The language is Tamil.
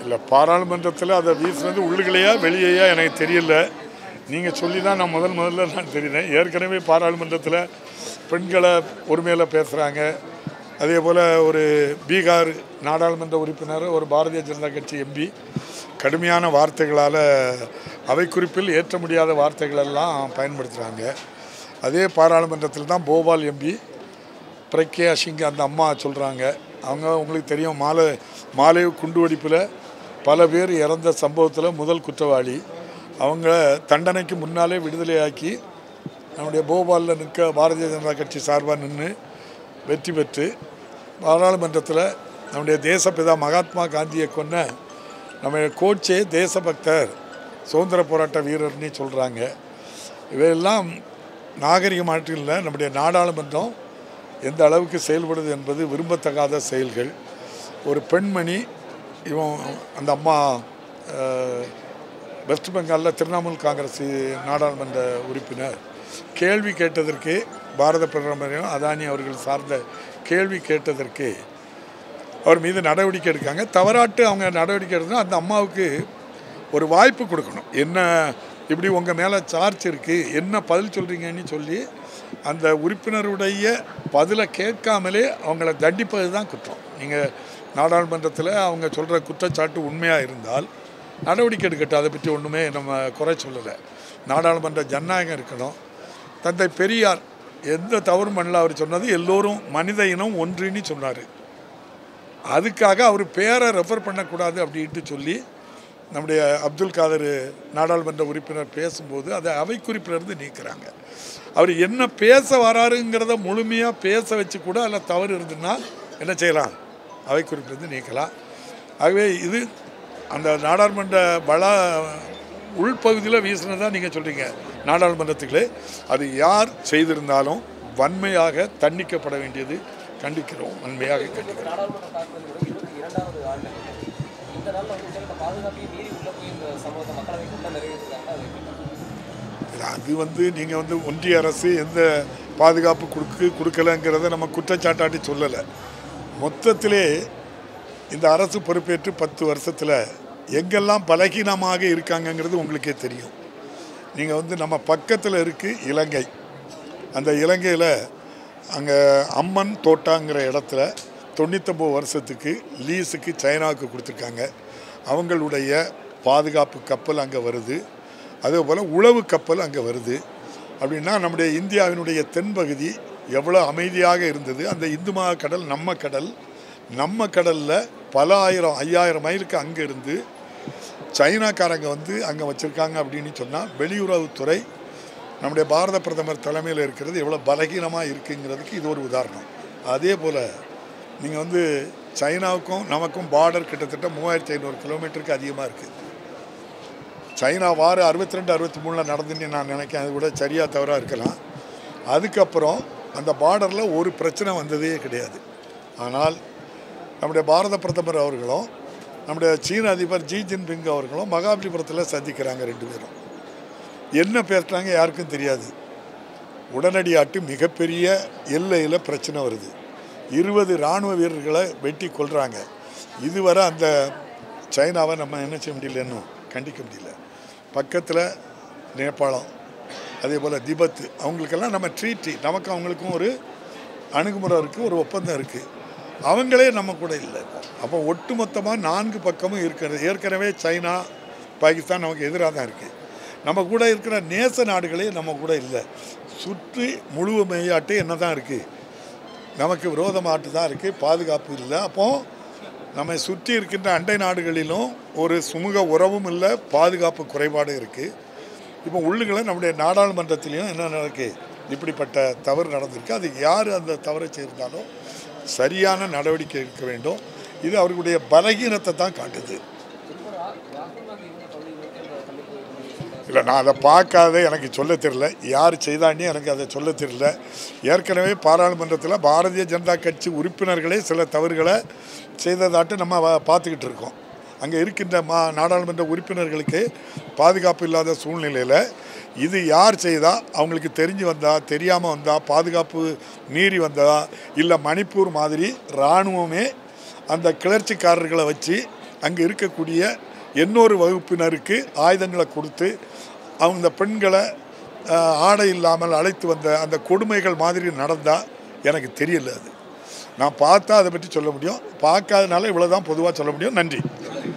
இல்லை பாராளுமன்றத்தில் அதை வீசுனது உள்ளுகளையா வெளியேயா எனக்கு தெரியல நீங்கள் சொல்லி தான் நான் முதல் முதல்ல நான் தெரியுறேன் ஏற்கனவே பாராளுமன்றத்தில் பெண்களை உரிமையில் பேசுகிறாங்க அதே போல் ஒரு பீகார் நாடாளுமன்ற உறுப்பினர் ஒரு பாரதிய ஜனதா கட்சி எம்பி கடுமையான வார்த்தைகளால் அவை குறிப்பில் ஏற்ற முடியாத வார்த்தைகளெல்லாம் பயன்படுத்துகிறாங்க அதே பாராளுமன்றத்தில் தான் போபால் எம்பி பிரக்யா சிங் அந்த அம்மா சொல்கிறாங்க அவங்க உங்களுக்கு தெரியும் மாலை மாலை குண்டுவெடிப்பில் பல பேர் இறந்த சம்பவத்தில் முதல் குற்றவாளி அவங்க தண்டனைக்கு முன்னாலே விடுதலையாக்கி நம்முடைய போபாலில் நிற்க பாரதிய ஜனதா கட்சி சார்பாக நின்று வெற்றி பெற்று பாராளுமன்றத்தில் நம்முடைய தேசப்பிதா மகாத்மா காந்தியை கொன்ன நம்ம கோச்சே தேசபக்தர் சுதந்திர போராட்ட வீரர்னு சொல்கிறாங்க இவையெல்லாம் நாகரிக மாற்றில் நம்முடைய நாடாளுமன்றம் எந்த அளவுக்கு செயல்படுது என்பது விரும்பத்தகாத செயல்கள் ஒரு பெண்மணி இவன் அந்த அம்மா அஹ், வெஸ்ட் பெங்காலில் திரிணாமுல் காங்கிரஸ் நாடாளுமன்ற உறுப்பினர் கேள்வி கேட்டதற்கு பாரத பிரதமரையும் அதானி அவர்கள் சார்ந்த கேள்வி கேட்டதற்கு அவர் மீது நடவடிக்கை எடுக்காங்க தவறாட்டு அவங்க நடவடிக்கை எடுக்கணும் அந்த அம்மாவுக்கு ஒரு வாய்ப்பு கொடுக்கணும் என்ன இப்படி உங்கள் மேலே சார்ஜ் இருக்குது என்ன பதில் சொல்கிறீங்கன்னு சொல்லி அந்த உறுப்பினருடைய பதிலை கேட்காமலே அவங்கள தண்டிப்பது தான் குற்றம் நீங்கள் நாடாளுமன்றத்தில் அவங்க சொல்கிற குற்றச்சாட்டு உண்மையாக இருந்தால் நடவடிக்கை எடுக்கட்டும் அதை பற்றி ஒன்றுமே நம்ம குறை சொல்லலை நாடாளுமன்ற ஜனநாயகம் இருக்கணும் தந்தை பெரியார் எந்த தவறும் பண்ணல அவர் சொன்னது எல்லோரும் மனித இனம் ஒன்றுன்னு சொன்னார் அதுக்காக அவர் பேரை ரெஃபர் பண்ணக்கூடாது அப்படின்ட்டு சொல்லி நம்முடைய அப்துல் காதர் நாடாளுமன்ற உறுப்பினர் பேசும்போது அதை அவை குறிப்பிலிருந்து நீக்குறாங்க அவர் என்ன பேச வராருங்கிறத முழுமையாக பேச வச்சு கூட அதில் தவறு இருந்துன்னா என்ன செய்யலாம் அவை குறிப்பிலிருந்து நீக்கலாம் ஆகவே இது அந்த நாடாளுமன்ற வள உள்பகுதியில் வீசினதா நீங்கள் சொல்கிறீங்க நாடாளுமன்றத்துக்குள்ளே அது யார் செய்திருந்தாலும் வன்மையாக தண்டிக்கப்பட வேண்டியது கண்டிக்கிறோம் வன்மையாக கண்டிக்கிறோம் நாடாளுமன்ற தாக்குதல் இருபத்தி இரண்டாவது ஆண்டு இந்த நாளில் வந்து இந்த பாதுகாப்பையும் மீறி உள்ள போய் இந்த சம்பவத்தை மக்களவை கூட்டம் நிறைவேற்றுறாங்க அது எப்படி இல்ல, அது வந்து நீங்கள் வந்து ஒன்றிய அரசு எந்த பாதுகாப்பு கொடுக்கு கொடுக்கலங்கிறத நம்ம குற்றச்சாட்டாட்டி சொல்லலை மொத்தத்திலே இந்த அரசு பொறுப்பேற்று பத்து வருஷத்தில் எங்கெல்லாம் பலகீனமாக இருக்காங்கங்கிறது உங்களுக்கே தெரியும் நீங்கள் வந்து நம்ம பக்கத்தில் இருக்குது இலங்கை அந்த இலங்கையில் அங்கே அம்மன் தோட்டாங்கிற இடத்துல தொண்ணூத்தொம்பது வருஷத்துக்கு லீஸுக்கு சைனாவுக்கு கொடுத்துருக்காங்க அவங்களுடைய பாதுகாப்பு கப்பல் அங்கே வருது அதே போல் உளவு கப்பல் அங்கே வருது அப்படின்னா நம்முடைய இந்தியாவினுடைய தென்பகுதி எவ்வளோ அமைதியாக இருந்தது அந்த இந்து மகா கடல் நம்ம கடல் நம்ம கடலில் பல ஆயிரம் ஐயாயிரம் மைலுக்கு அங்கே இருந்து சைனாக்காரங்க வந்து அங்கே வச்சுருக்காங்க அப்படின்னு சொன்னால் வெளியுறவுத்துறை நம்முடைய பாரத பிரதமர் தலைமையில் இருக்கிறது எவ்வளோ பலகீனமாக இருக்குங்கிறதுக்கு இது ஒரு உதாரணம் அதே போல் நீங்கள் வந்து சைனாவுக்கும் நமக்கும் பார்டர் கிட்டத்தட்ட மூவாயிரத்தி ஐநூறு கிலோமீட்டருக்கு அதிகமாக இருக்குது சைனா வார அறுபத்தி ரெண்டு அறுபத்தி மூணில் நடந்துன்னு நான் நினைக்கிறேன் அது கூட சரியாக தவறாக இருக்கலாம் அதுக்கப்புறம் அந்த பார்டரில் ஒரு பிரச்சனை வந்ததே கிடையாது ஆனால் நம்முடைய பாரத பிரதமர் அவர்களும் நம்முடைய சீன அதிபர் ஜி ஜின்பிங் அவர்களும் மகாபலிபுரத்தில் சந்திக்கிறாங்க ரெண்டு பேரும் என்ன பேசுகிறாங்க யாருக்கும் தெரியாது உடனடியாட்டு மிகப்பெரிய எல்லையில் பிரச்சனை வருது இருபது இராணுவ வீரர்களை வெட்டி கொள்கிறாங்க இதுவரை அந்த சைனாவை நம்ம என்ன செய்ய முடியல இன்னும் கண்டிக்க முடியல பக்கத்தில் நேபாளம் அதே போல் திபெத் அவங்களுக்கெல்லாம் நம்ம ட்ரீட்டி நமக்கு அவங்களுக்கும் ஒரு அணுகுமுறை இருக்குது ஒரு ஒப்பந்தம் இருக்குது அவங்களே நம்ம கூட இல்லை அப்போ ஒட்டுமொத்தமாக நான்கு பக்கமும் இருக்கிறது ஏற்கனவே சைனா பாகிஸ்தான் நமக்கு எதிராக தான் இருக்குது நம்ம கூட இருக்கிற நேச நாடுகளே நம்ம கூட இல்லை சுற்றி முழுமையாட்டு என்ன தான் இருக்குது நமக்கு விரோதமாட்டு தான் இருக்குது பாதுகாப்பு இல்லை அப்போது நம்மை சுற்றி இருக்கின்ற அண்டை நாடுகளிலும் ஒரு சுமூக உறவும் இல்லை பாதுகாப்பு குறைபாடு இருக்குது இப்போ உள்ளுகளை நம்முடைய நாடாளுமன்றத்திலையும் என்ன நடக்கு இப்படிப்பட்ட தவறு நடந்திருக்கு அது யார் அந்த தவறை செய்திருந்தாலும் சரியான நடவடிக்கை எடுக்க வேண்டும் இது அவர்களுடைய பலகீனத்தை தான் காட்டுது ராகுல் காந்தி இவங்க பள்ளி இருபத்தி கண்டிப்பாக இல்லை நான் அதை பார்க்காத எனக்கு சொல்ல தெரியல யார் செய்தாண்டி எனக்கு அதை சொல்ல தெரியல ஏற்கனவே பாராளுமன்றத்தில் பாரதிய ஜனதா கட்சி உறுப்பினர்களே சில தவறுகளை செய்ததாட்டு நம்ம வ- பார்த்துக்கிட்டு இருக்கோம் அங்கே இருக்கின்ற மா நாடாளுமன்ற உறுப்பினர்களுக்கு பாதுகாப்பு இல்லாத சூழ்நிலையில் இது யார் செய்தா அவங்களுக்கு தெரிஞ்சு வந்தா தெரியாமல் வந்தா பாதுகாப்பு மீறி வந்ததா இல்லை மணிப்பூர் மாதிரி இராணுவமே அந்த கிளர்ச்சிக்காரர்களை வச்சு அங்கே இருக்கக்கூடிய இன்னொரு வகுப்பினருக்கு ஆயுதங்களை கொடுத்து அவங்க இந்த பெண்களை ஆஹ், ஆடை இல்லாமல் அழைத்து வந்த அந்த கொடுமைகள் மாதிரி நடந்தால் எனக்கு தெரியல அது நான் பார்த்தா அதை பற்றி சொல்ல முடியும் பார்க்காதனால இவ்வளோ தான் பொதுவாக சொல்ல முடியும் நன்றி